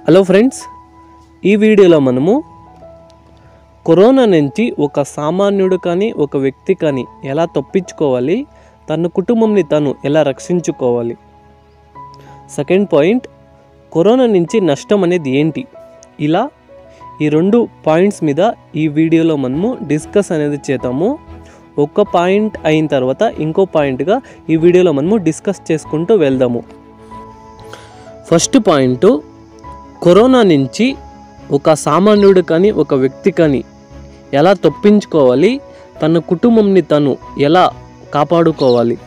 hello friends ఈ వీడియోలో మనము కరోనా నుంచి ఒక సామాన్యుడు కానీ ఒక వ్యక్తి కానీ ఎలా తప్పించుకోవాలి తన కుటుంబంని తను ఎలా రక్షించుకోవాలి సెకండ్ పాయింట్ కరోనా నుంచి నష్టం అనేది ఏంటి ఇలా ఈ రెండు పాయింట్స్ మీద ఈ వీడియోలో మనము డిస్కస్ అనేది చేద్దాము ఒక్క పాయింట్ అయిన తర్వాత ఇంకో పాయింట్గా ఈ వీడియోలో మనము డిస్కస్ చేసుకుంటూ వెళ్దాము ఫస్ట్ పాయింట్ కరోనా నుంచి ఒక సామాన్యుడు కానీ ఒక వ్యక్తి కానీ ఎలా తప్పించుకోవాలి తన కుటుంబంని తను ఎలా కాపాడుకోవాలి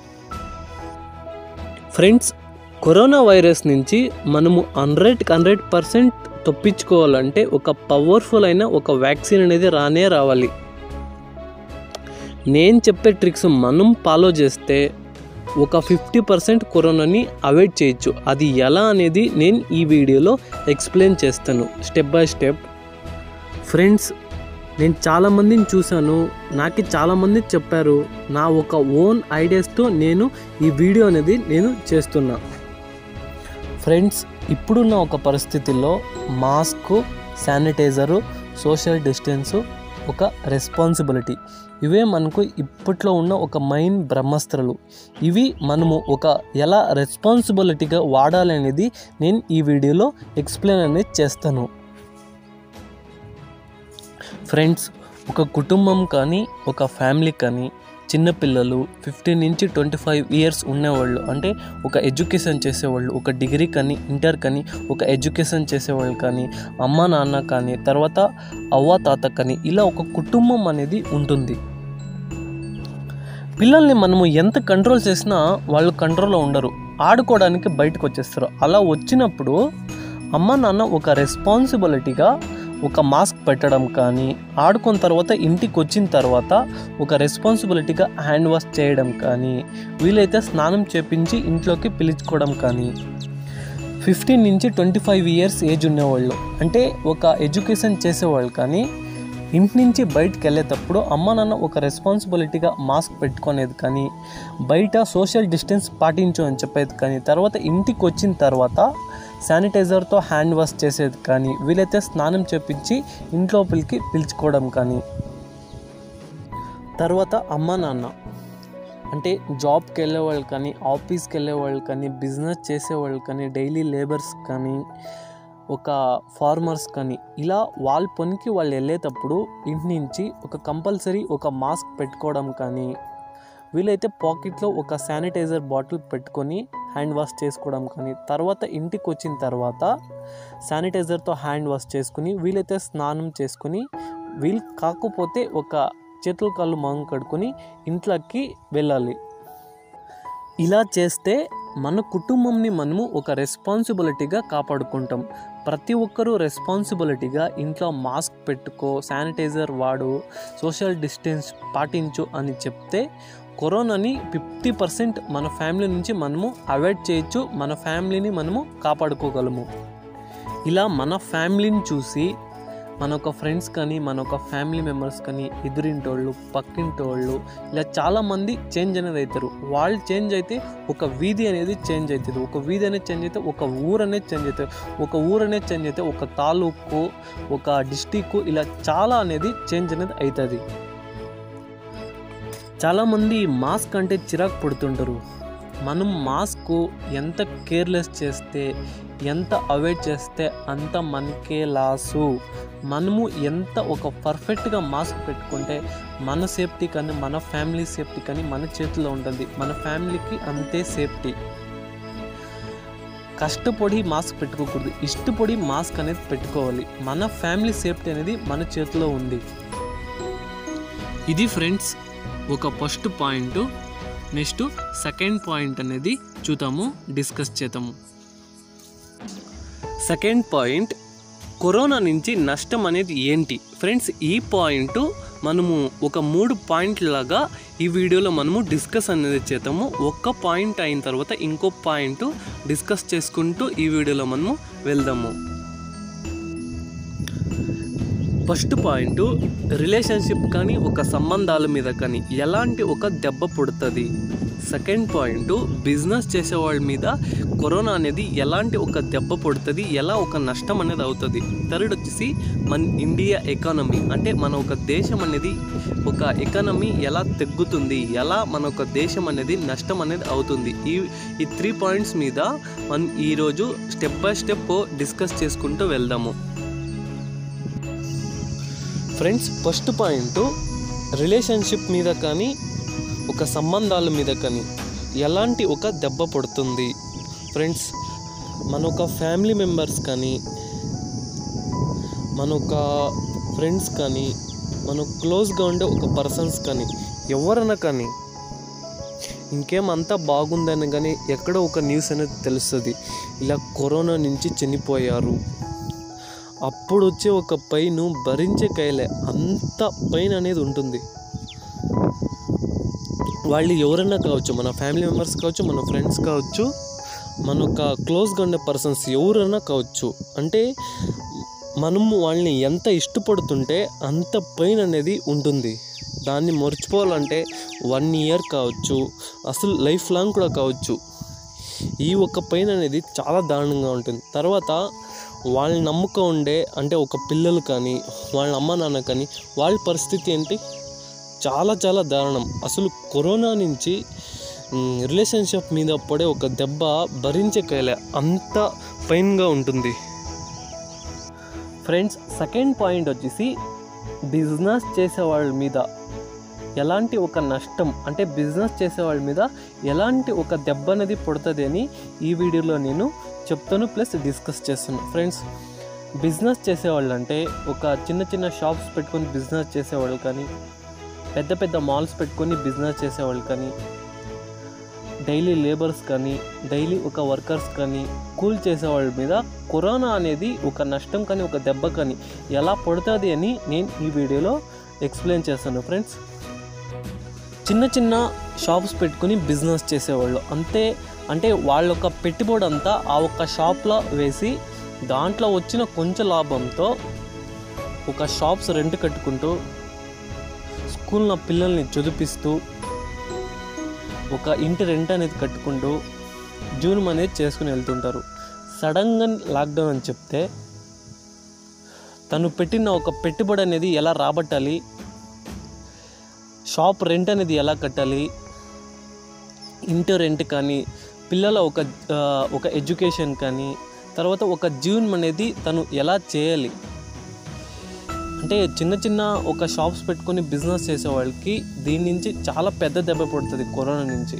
ఫ్రెండ్స్ కరోనా వైరస్ నుంచి మనము హండ్రెడ్కి హండ్రెడ్ పర్సెంట్ తప్పించుకోవాలంటే ఒక పవర్ఫుల్ అయిన ఒక వ్యాక్సిన్ అనేది రానే రావాలి నేను చెప్పే ట్రిక్స్ మనం ఫాలో చేస్తే ఒక ఫిఫ్టీ పర్సెంట్ కరోనాని అవాయిడ్ చేయొచ్చు అది ఎలా అనేది నేను ఈ వీడియోలో ఎక్స్ప్లెయిన్ చేస్తాను స్టెప్ బై స్టెప్ ఫ్రెండ్స్ నేను చాలామందిని చూశాను నాకు చాలామంది చెప్పారు నా ఒక ఓన్ ఐడియాస్తో నేను ఈ వీడియో అనేది నేను చేస్తున్నా ఫ్రెండ్స్ ఇప్పుడున్న ఒక పరిస్థితుల్లో మాస్క్ శానిటైజరు సోషల్ డిస్టెన్సు ఒక రెస్పాన్సిబిలిటీ ఇవే మనకు ఇప్పట్లో ఉన్న ఒక మెయిన్ బ్రహ్మాస్త్రాలు ఇవి మనము ఒక ఎలా రెస్పాన్సిబిలిటీగా వాడాలి అనేది నేను ఈ వీడియోలో ఎక్స్ప్లెయిన్ అనేది చేస్తాను ఫ్రెండ్స్ ఒక కుటుంబం కానీ ఒక ఫ్యామిలీ కానీ చిన్నపిల్లలు ఫిఫ్టీన్ నుంచి ట్వంటీ ఫైవ్ ఇయర్స్ ఉన్నవాళ్ళు అంటే ఒక ఎడ్యుకేషన్ చేసేవాళ్ళు ఒక డిగ్రీ కానీ ఇంటర్ కానీ ఒక ఎడ్యుకేషన్ చేసేవాళ్ళు కానీ అమ్మ నాన్న కానీ తర్వాత అవ్వ తాత కానీ ఇలా ఒక కుటుంబం అనేది ఉంటుంది పిల్లల్ని మనము ఎంత కంట్రోల్ చేసినా వాళ్ళు కంట్రోల్లో ఉండరు ఆడుకోవడానికి బయటకు వచ్చేస్తారు అలా వచ్చినప్పుడు అమ్మ నాన్న ఒక రెస్పాన్సిబిలిటీగా ఒక మాస్క్ పెట్టడం కానీ ఆడుకున్న తర్వాత ఇంటికి వచ్చిన తర్వాత ఒక రెస్పాన్సిబిలిటీగా హ్యాండ్ వాష్ చేయడం కానీ వీలైతే స్నానం చేపించి ఇంట్లోకి పిలుచుకోవడం కానీ ఫిఫ్టీన్ నుంచి ట్వంటీ ఫైవ్ ఇయర్స్ ఏజ్ ఉన్నవాళ్ళు అంటే ఒక ఎడ్యుకేషన్ చేసేవాళ్ళు కానీ ఇంటి నుంచి బయటకు వెళ్ళేటప్పుడు అమ్మ నాన్న ఒక రెస్పాన్సిబిలిటీగా మాస్క్ పెట్టుకునేది కానీ బయట సోషల్ డిస్టెన్స్ పాటించు అని చెప్పేది కానీ తర్వాత ఇంటికి వచ్చిన తర్వాత శానిటైజర్తో హ్యాండ్ వాష్ చేసేది కానీ వీలైతే స్నానం చేపించి ఇంట్లోపలికి పిలుచుకోవడం కానీ తర్వాత అమ్మ నాన్న అంటే జాబ్కి వెళ్ళేవాళ్ళు కానీ ఆఫీస్కి వెళ్ళేవాళ్ళు కానీ బిజినెస్ చేసేవాళ్ళు కానీ డైలీ లేబర్స్ కానీ ఒక ఫార్మర్స్ కానీ ఇలా వాళ్ళ పనికి వాళ్ళు వెళ్ళేటప్పుడు ఇంటి నుంచి ఒక కంపల్సరీ ఒక మాస్క్ పెట్టుకోవడం కానీ వీలైతే పాకెట్లో ఒక శానిటైజర్ బాటిల్ పెట్టుకొని హ్యాండ్ వాష్ చేసుకోవడం కానీ తర్వాత ఇంటికి వచ్చిన తర్వాత శానిటైజర్తో హ్యాండ్ వాష్ చేసుకుని వీలైతే స్నానం చేసుకుని వీలు కాకపోతే ఒక చేతుల కాళ్ళు మొహం కడుక్కొని ఇంట్లోకి వెళ్ళాలి ఇలా చేస్తే మన కుటుంబంని మనము ఒక రెస్పాన్సిబిలిటీగా కాపాడుకుంటాం ప్రతి ఒక్కరూ రెస్పాన్సిబిలిటీగా ఇంట్లో మాస్క్ పెట్టుకో శానిటైజర్ వాడు సోషల్ డిస్టెన్స్ పాటించు అని చెప్తే కరోనాని ఫిఫ్టీ పర్సెంట్ మన ఫ్యామిలీ నుంచి మనము అవాయిడ్ చేయొచ్చు మన ఫ్యామిలీని మనము కాపాడుకోగలము ఇలా మన ఫ్యామిలీని చూసి మన ఒక ఫ్రెండ్స్ కానీ మన ఒక ఫ్యామిలీ మెంబర్స్ కానీ ఎదురింటోళ్ళు పక్కింటోళ్ళు ఇలా చాలామంది చేంజ్ అనేది అవుతారు వాళ్ళు చేంజ్ అయితే ఒక వీధి అనేది చేంజ్ అవుతుంది ఒక వీధి అనేది చేంజ్ అయితే ఒక ఊరు అనేది చేంజ్ అవుతుంది ఒక ఊరు అనేది చేంజ్ అయితే ఒక తాలూకు ఒక డిస్టిక్ ఇలా చాలా అనేది చేంజ్ అనేది అవుతుంది చాలామంది మాస్క్ అంటే చిరాకు పడుతుంటారు మనం మాస్క్ ఎంత కేర్లెస్ చేస్తే ఎంత అవాయిడ్ చేస్తే అంత మనకే లాసు మనము ఎంత ఒక పర్ఫెక్ట్గా మాస్క్ పెట్టుకుంటే మన సేఫ్టీ కానీ మన ఫ్యామిలీ సేఫ్టీ కానీ మన చేతిలో ఉంటుంది మన ఫ్యామిలీకి అంతే సేఫ్టీ కష్టపడి మాస్క్ పెట్టుకోకూడదు ఇష్టపడి మాస్క్ అనేది పెట్టుకోవాలి మన ఫ్యామిలీ సేఫ్టీ అనేది మన చేతిలో ఉంది ఇది ఫ్రెండ్స్ ఒక first point next second point అనేది చూద్దాము డిస్కస్ చేద్దాము సెకండ్ పాయింట్ కరోనా నుంచి నష్టం అనేది ఏంటి ఫ్రెండ్స్ ఈ పాయింట్ మనము ఒక మూడు పాయింట్లాగా ఈ వీడియోలో మనము డిస్కస్ అనేది చేద్దాము ఒక్క పాయింట్ అయిన తర్వాత ఇంకో పాయింట్ డిస్కస్ చేసుకుంటూ ఈ వీడియోలో మనము వెళ్దాము ఫస్ట్ పాయింట్ రిలేషన్షిప్ కానీ ఒక సంబంధాల మీద కానీ ఎలాంటి ఒక దెబ్బ పుడుతుంది సెకండ్ పాయింట్ బిజినెస్ చేసే వాళ్ళ మీద కరోనా అనేది ఎలాంటి ఒక దెబ్బ పడుతుంది ఎలా ఒక నష్టం అనేది అవుతుంది థర్డ్ వచ్చేసి మన ఇండియా ఎకానమీ అంటే మన ఒక దేశం అనేది ఒక ఎకానమీ ఎలా తగ్గుతుంది ఎలా మన ఒక దేశం అనేది నష్టం అనేది అవుతుంది ఈ ఈ త్రీ పాయింట్స్ మీద మనం ఈరోజు స్టెప్ బై స్టెప్ డిస్కస్ చేసుకుంటూ వెళ్దాము ఫ్రెండ్స్ ఫస్ట్ పాయింట్ రిలేషన్షిప్ మీద కానీ ఒక సంబంధాల మీద కానీ ఎలాంటి ఒక దెబ్బ పడుతుంది ఫ్రెండ్స్ మన ఒక ఫ్యామిలీ మెంబర్స్ కానీ మన ఒక ఫ్రెండ్స్ కానీ మన క్లోజ్గా ఉండే ఒక పర్సన్స్ కానీ ఎవరైనా కానీ ఇంకేం అంతా బాగుందని కానీ ఎక్కడో ఒక న్యూస్ అనేది తెలుస్తుంది ఇలా కరోనా నుంచి చనిపోయారు అప్పుడు వచ్చే ఒక పెయిన్ భరించే కైలే అంత పెయిన్ అనేది ఉంటుంది వాళ్ళు ఎవరైనా కావచ్చు మన ఫ్యామిలీ మెంబర్స్ కావచ్చు మన ఫ్రెండ్స్ కావచ్చు మన ఒక క్లోజ్గా ఉండే పర్సన్స్ ఎవరైనా కావచ్చు అంటే మనము వాళ్ళని ఎంత ఇష్టపడుతుంటే అంత పెయిన్ అనేది ఉంటుంది దాన్ని మర్చిపోవాలంటే వన్ ఇయర్ కావచ్చు అసలు లైఫ్ లాంగ్ కూడా కావచ్చు ఈ ఒక్క పెయిన్ అనేది చాలా దారుణంగా ఉంటుంది తర్వాత వాళ్ళని నమ్ముక ఉండే అంటే ఒక పిల్లలు కానీ వాళ్ళ అమ్మ నాన్న కానీ వాళ్ళ పరిస్థితి ఏంటి చాలా చాలా దారుణం అసలు కరోనా నుంచి రిలేషన్షిప్ మీద పడే ఒక దెబ్బ భరించే కైలే అంత పెయిన్గా ఉంటుంది ఫ్రెండ్స్ సెకండ్ పాయింట్ వచ్చేసి బిజినెస్ చేసే వాళ్ళ మీద ఎలాంటి ఒక నష్టం అంటే బిజినెస్ చేసే వాళ్ళ మీద ఎలాంటి ఒక దెబ్బ అనేది పడుతుంది అని ఈ వీడియోలో నేను చెప్తాను ప్లస్ డిస్కస్ చేస్తాను ఫ్రెండ్స్ బిజినెస్ చేసేవాళ్ళు అంటే ఒక చిన్న చిన్న షాప్స్ పెట్టుకొని బిజినెస్ చేసేవాళ్ళు కానీ పెద్ద పెద్ద మాల్స్ పెట్టుకొని బిజినెస్ చేసేవాళ్ళు కానీ డైలీ లేబర్స్ కానీ డైలీ ఒక వర్కర్స్ కానీ కూల్ చేసేవాళ్ళ మీద కరోనా అనేది ఒక నష్టం కానీ ఒక దెబ్బ కానీ ఎలా పడుతుంది అని నేను ఈ వీడియోలో ఎక్స్ప్లెయిన్ చేస్తాను ఫ్రెండ్స్ చిన్న చిన్న షాప్స్ పెట్టుకుని బిజినెస్ చేసేవాళ్ళు అంతే అంటే వాళ్ళ యొక్క పెట్టుబడి అంతా ఆ ఒక్క షాప్లో వేసి దాంట్లో వచ్చిన కొంచెం లాభంతో ఒక షాప్స్ రెంట్ కట్టుకుంటూ స్కూల్లో పిల్లల్ని చదివిస్తూ ఒక ఇంటి రెంట్ అనేది కట్టుకుంటూ జూన్ అనేది చేసుకుని వెళ్తుంటారు సడన్గా లాక్డౌన్ అని చెప్తే తను పెట్టిన ఒక పెట్టుబడి అనేది ఎలా రాబట్టాలి షాప్ రెంట్ అనేది ఎలా కట్టాలి ఇంటి రెంట్ కానీ పిల్లల ఒక ఆ, ఒక ఎడ్యుకేషన్ కానీ తర్వాత ఒక జీవనం అనేది తను ఎలా చేయాలి అంటే చిన్న చిన్న ఒక షాప్స్ పెట్టుకొని బిజినెస్ చేసే వాళ్ళకి దీని నుంచి చాలా పెద్ద దెబ్బ పడుతుంది కరోనా నుంచి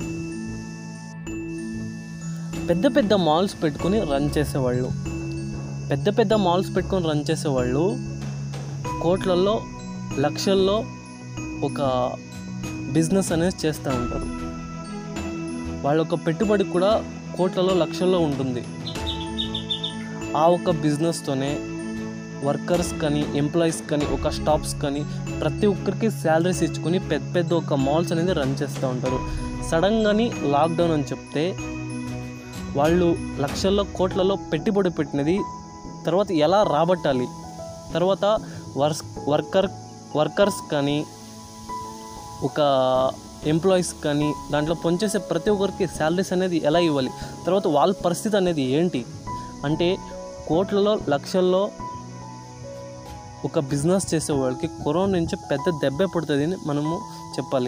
పెద్ద పెద్ద మాల్స్ పెట్టుకొని రన్ చేసేవాళ్ళు పెద్ద పెద్ద మాల్స్ పెట్టుకొని రన్ చేసేవాళ్ళు కోట్లల్లో లక్షల్లో ఒక బిజినెస్ అనేది చేస్తూ ఉంటారు వాళ్ళ యొక్క పెట్టుబడి కూడా కోట్లలో లక్షల్లో ఉంటుంది ఆ ఒక బిజినెస్తోనే వర్కర్స్ కానీ ఎంప్లాయీస్ కానీ ఒక స్టాఫ్స్ కానీ ప్రతి ఒక్కరికి శాలరీస్ ఇచ్చుకొని పెద్ద పెద్ద ఒక మాల్స్ అనేది రన్ చేస్తూ ఉంటారు సడన్గాని లాక్డౌన్ అని చెప్తే వాళ్ళు లక్షల్లో కోట్లలో పెట్టుబడి పెట్టినది తర్వాత ఎలా రాబట్టాలి తర్వాత వర్స్ వర్కర్ వర్కర్స్ కానీ ఒక ఎంప్లాయీస్ కానీ దాంట్లో పనిచేసే ప్రతి ఒక్కరికి శాలరీస్ అనేది ఎలా ఇవ్వాలి తర్వాత వాళ్ళ పరిస్థితి అనేది ఏంటి అంటే కోట్లలో లక్షల్లో ఒక బిజినెస్ చేసే వాళ్ళకి కరోనా నుంచి పెద్ద దెబ్బే పడుతుంది అని మనము చెప్పాలి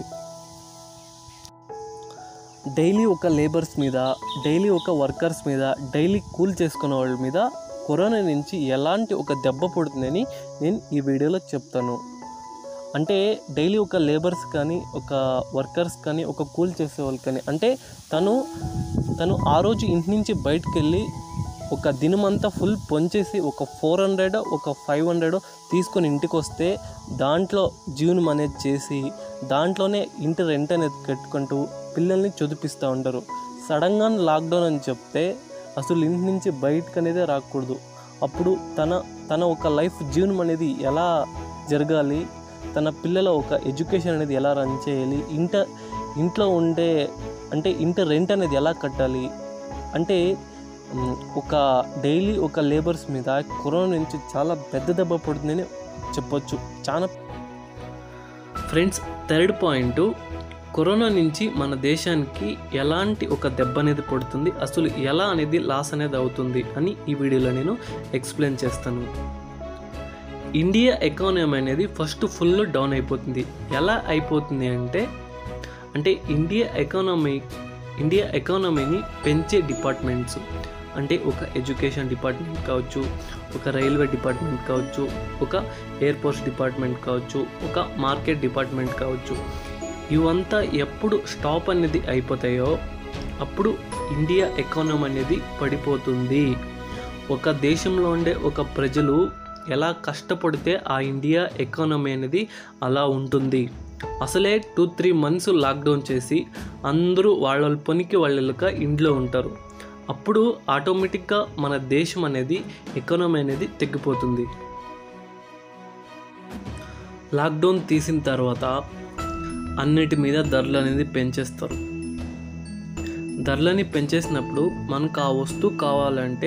డైలీ ఒక లేబర్స్ మీద డైలీ ఒక వర్కర్స్ మీద డైలీ కూల్ చేసుకునే వాళ్ళ మీద కరోనా నుంచి ఎలాంటి ఒక దెబ్బ పడుతుందని నేను ఈ వీడియోలో చెప్తాను అంటే డైలీ ఒక లేబర్స్ కానీ ఒక వర్కర్స్ కానీ ఒక కూల్ చేసే వాళ్ళు కానీ అంటే తను తను ఆ రోజు ఇంటి నుంచి బయటకు వెళ్ళి ఒక దినమంతా ఫుల్ పొంచేసి ఒక ఫోర్ హండ్రెడ్ ఒక ఫైవ్ హండ్రెడ్ తీసుకొని ఇంటికి వస్తే దాంట్లో జీవనం అనేది చేసి దాంట్లోనే ఇంటి రెంట్ అనేది కట్టుకుంటూ పిల్లల్ని చదివిస్తూ ఉంటారు సడన్గా లాక్డౌన్ అని చెప్తే అసలు ఇంటి నుంచి బయటకు అనేది రాకూడదు అప్పుడు తన తన ఒక లైఫ్ జీవనం అనేది ఎలా జరగాలి తన పిల్లల ఒక ఎడ్యుకేషన్ అనేది ఎలా రన్ చేయాలి ఇంట ఇంట్లో ఉండే అంటే ఇంటి రెంట్ అనేది ఎలా కట్టాలి అంటే మ్, ఒక డైలీ ఒక లేబర్స్ మీద కరోనా నుంచి చాలా పెద్ద దెబ్బ పడుతుందని చెప్పొచ్చు చాలా ఫ్రెండ్స్ థర్డ్ పాయింట్ కరోనా నుంచి మన దేశానికి ఎలాంటి ఒక దెబ్బ అనేది పడుతుంది అసలు ఎలా అనేది లాస్ అనేది అవుతుంది అని ఈ వీడియోలో నేను ఎక్స్ప్లెయిన్ చేస్తాను ఇండియా ఎకానమీ అనేది ఫస్ట్ ఫుల్ డౌన్ అయిపోతుంది ఎలా అయిపోతుంది అంటే అంటే ఇండియా ఎకానమీ ఇండియా ఎకానమీని పెంచే డిపార్ట్మెంట్స్ అంటే ఒక ఎడ్యుకేషన్ డిపార్ట్మెంట్ కావచ్చు ఒక రైల్వే డిపార్ట్మెంట్ కావచ్చు ఒక ఎయిర్పోర్ట్స్ డిపార్ట్మెంట్ కావచ్చు ఒక మార్కెట్ డిపార్ట్మెంట్ కావచ్చు ఇవంతా ఎప్పుడు స్టాప్ అనేది అయిపోతాయో అప్పుడు ఇండియా ఎకానమీ అనేది పడిపోతుంది ఒక దేశంలో ఉండే ఒక ప్రజలు ఎలా కష్టపడితే ఆ ఇండియా ఎకానమీ అనేది అలా ఉంటుంది అసలే టూ త్రీ మంత్స్ లాక్డౌన్ చేసి అందరూ వాళ్ళ వాళ్ళ పనికి వాళ్ళక ఇంట్లో ఉంటారు అప్పుడు ఆటోమేటిక్గా మన దేశం అనేది ఎకానమీ అనేది తగ్గిపోతుంది లాక్డౌన్ తీసిన తర్వాత అన్నిటి మీద ధరలు అనేది పెంచేస్తారు ధరలని పెంచేసినప్పుడు మనకు ఆ వస్తువు కావాలంటే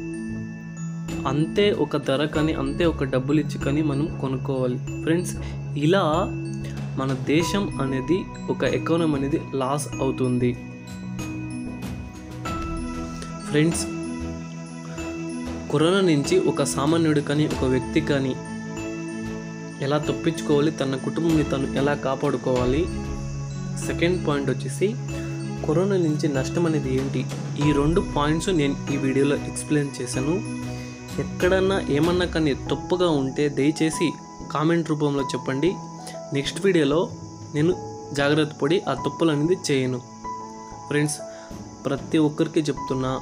అంతే ఒక ధర కానీ అంతే ఒక డబ్బులు ఇచ్చి కానీ మనం కొనుక్కోవాలి ఫ్రెండ్స్ ఇలా మన దేశం అనేది ఒక ఎకానమీ అనేది లాస్ అవుతుంది ఫ్రెండ్స్ కరోనా నుంచి ఒక సామాన్యుడు కానీ ఒక వ్యక్తి కానీ ఎలా తప్పించుకోవాలి తన కుటుంబాన్ని తను ఎలా కాపాడుకోవాలి సెకండ్ పాయింట్ వచ్చేసి కరోనా నుంచి నష్టం అనేది ఏంటి ఈ రెండు పాయింట్స్ నేను ఈ వీడియోలో ఎక్స్ప్లెయిన్ చేశాను ఎక్కడన్నా ఏమన్నా కానీ తప్పుగా ఉంటే దయచేసి కామెంట్ రూపంలో చెప్పండి నెక్స్ట్ వీడియోలో నేను జాగ్రత్త పడి ఆ తప్పులు అనేది చేయను ఫ్రెండ్స్ ప్రతి ఒక్కరికి చెప్తున్నా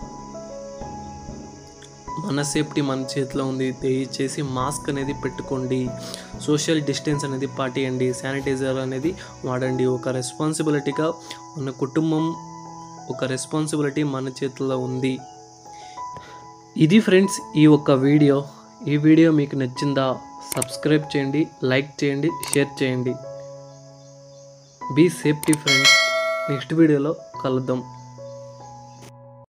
మన సేఫ్టీ మన చేతిలో ఉంది దయచేసి మాస్క్ అనేది పెట్టుకోండి సోషల్ డిస్టెన్స్ అనేది పాటియండి శానిటైజర్ అనేది వాడండి ఒక రెస్పాన్సిబిలిటీగా మన కుటుంబం ఒక రెస్పాన్సిబిలిటీ మన చేతిలో ఉంది ఇది ఫ్రెండ్స్ ఈ ఒక్క వీడియో ఈ వీడియో మీకు నచ్చిందా సబ్స్క్రైబ్ చేయండి లైక్ చేయండి షేర్ చేయండి బీ సేఫ్టీ ఫ్రెండ్స్ నెక్స్ట్ వీడియోలో కలుద్దాం